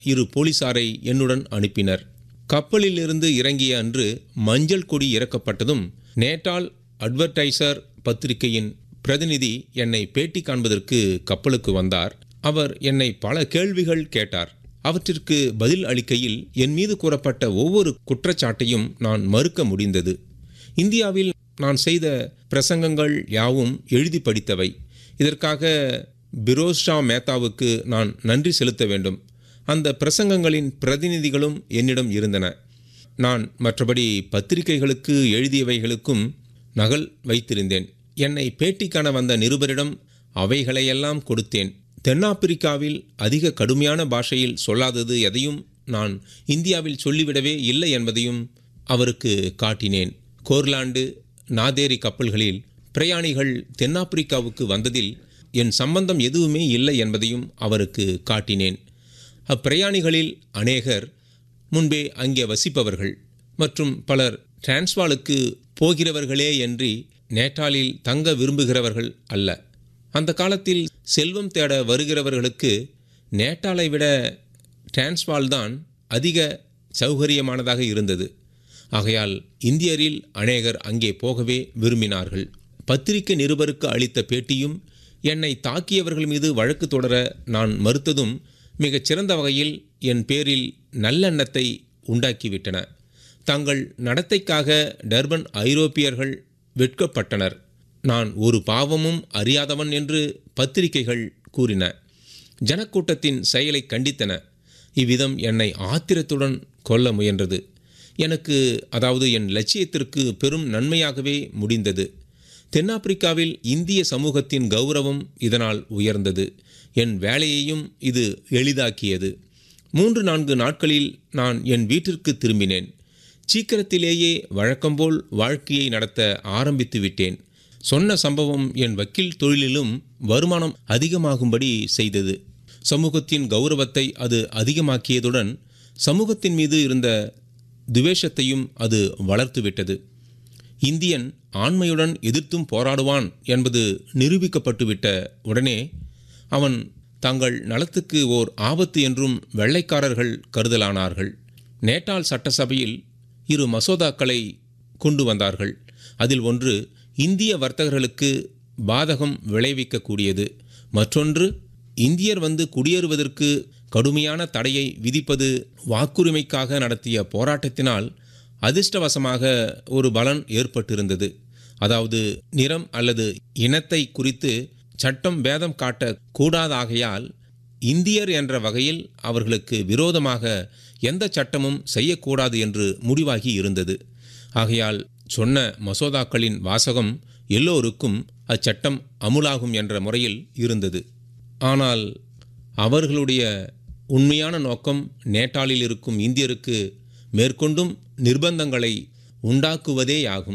இரு போலீசாரை என்னுடன் அனுப்பினர் கப்பலிலிருந்து இறங்கிய அன்று மஞ்சள் கொடி இறக்கப்பட்டதும் நேட்டால் அட்வர்டைசர் பத்திரிகையின் பிரதிநிதி என்னை பேட்டி காண்பதற்கு கப்பலுக்கு வந்தார் அவர் என்னை பல கேள்விகள் கேட்டார் அவற்றிற்கு பதில் அளிக்கையில் என் மீது கூறப்பட்ட ஒவ்வொரு குற்றச்சாட்டையும் நான் மறுக்க முடிந்தது இந்தியாவில் நான் செய்த பிரசங்கங்கள் யாவும் எழுதி படித்தவை இதற்காக பிரோஸ்ஷா மேத்தாவுக்கு நான் நன்றி செலுத்த வேண்டும் அந்த பிரசங்கங்களின் பிரதிநிதிகளும் என்னிடம் இருந்தன நான் மற்றபடி பத்திரிகைகளுக்கு எழுதியவைகளுக்கும் நகல் வைத்திருந்தேன் என்னை பேட்டி காண வந்த நிருபரிடம் அவைகளையெல்லாம் கொடுத்தேன் தென்னாப்பிரிக்காவில் அதிக கடுமையான பாஷையில் சொல்லாதது எதையும் நான் இந்தியாவில் சொல்லிவிடவே இல்லை என்பதையும் அவருக்கு காட்டினேன் கோர்லாண்டு நாதேரி கப்பல்களில் பிரயாணிகள் தென்னாப்பிரிக்காவுக்கு வந்ததில் என் சம்பந்தம் எதுவுமே இல்லை என்பதையும் அவருக்கு காட்டினேன் அப்பிரயாணிகளில் அநேகர் முன்பே அங்கே வசிப்பவர்கள் மற்றும் பலர் டிரான்ஸ்வாலுக்கு போகிறவர்களே என்று நேட்டாலில் தங்க விரும்புகிறவர்கள் அல்ல அந்த காலத்தில் செல்வம் தேட வருகிறவர்களுக்கு நேட்டாலை விட டிரான்ஸ்வால் தான் அதிக சௌகரியமானதாக இருந்தது ஆகையால் இந்தியரில் அநேகர் அங்கே போகவே விரும்பினார்கள் பத்திரிகை நிருபருக்கு அளித்த பேட்டியும் என்னை தாக்கியவர்கள் மீது வழக்கு தொடர நான் மறுத்ததும் மிகச் சிறந்த வகையில் என் பேரில் நல்லெண்ணத்தை உண்டாக்கிவிட்டன தங்கள் நடத்தைக்காக டர்பன் ஐரோப்பியர்கள் வெட்கப்பட்டனர் நான் ஒரு பாவமும் அறியாதவன் என்று பத்திரிகைகள் கூறின ஜனக்கூட்டத்தின் செயலை கண்டித்தன இவ்விதம் என்னை ஆத்திரத்துடன் கொல்ல முயன்றது எனக்கு அதாவது என் லட்சியத்திற்கு பெரும் நன்மையாகவே முடிந்தது தென்னாப்பிரிக்காவில் இந்திய சமூகத்தின் கௌரவம் இதனால் உயர்ந்தது என் வேலையையும் இது எளிதாக்கியது மூன்று நான்கு நாட்களில் நான் என் வீட்டிற்கு திரும்பினேன் சீக்கிரத்திலேயே வழக்கம்போல் வாழ்க்கையை நடத்த ஆரம்பித்து விட்டேன் சொன்ன சம்பவம் என் வக்கீல் தொழிலிலும் வருமானம் அதிகமாகும்படி செய்தது சமூகத்தின் கௌரவத்தை அது அதிகமாக்கியதுடன் சமூகத்தின் மீது இருந்த துவேஷத்தையும் அது வளர்த்துவிட்டது இந்தியன் ஆண்மையுடன் எதிர்த்தும் போராடுவான் என்பது நிரூபிக்கப்பட்டுவிட்ட உடனே அவன் தங்கள் நலத்துக்கு ஓர் ஆபத்து என்றும் வெள்ளைக்காரர்கள் கருதலானார்கள் நேட்டால் சட்டசபையில் இரு மசோதாக்களை கொண்டு வந்தார்கள் அதில் ஒன்று இந்திய வர்த்தகர்களுக்கு பாதகம் விளைவிக்கக்கூடியது மற்றொன்று இந்தியர் வந்து குடியேறுவதற்கு கடுமையான தடையை விதிப்பது வாக்குரிமைக்காக நடத்திய போராட்டத்தினால் அதிர்ஷ்டவசமாக ஒரு பலன் ஏற்பட்டிருந்தது அதாவது நிறம் அல்லது இனத்தை குறித்து சட்டம் பேதம் காட்ட கூடாதாகையால் இந்தியர் என்ற வகையில் அவர்களுக்கு விரோதமாக எந்த சட்டமும் செய்யக்கூடாது என்று முடிவாகி இருந்தது ஆகையால் சொன்ன மசோதாக்களின் வாசகம் எல்லோருக்கும் அச்சட்டம் அமுலாகும் என்ற முறையில் இருந்தது ஆனால் அவர்களுடைய உண்மையான நோக்கம் நேட்டாளில் இருக்கும் இந்தியருக்கு மேற்கொண்டும் நிர்பந்தங்களை உண்டாக்குவதேயாகும்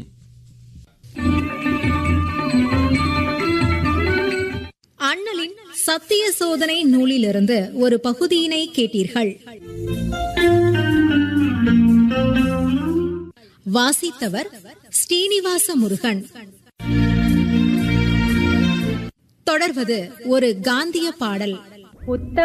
அண்ணலின் சத்திய சோதனை நூலிலிருந்து ஒரு பகுதியினை கேட்டீர்கள் வாசித்தவர் ஸ்ரீனிவாச முருகன் தொடர்வது ஒரு காந்திய பாடல் உத்தம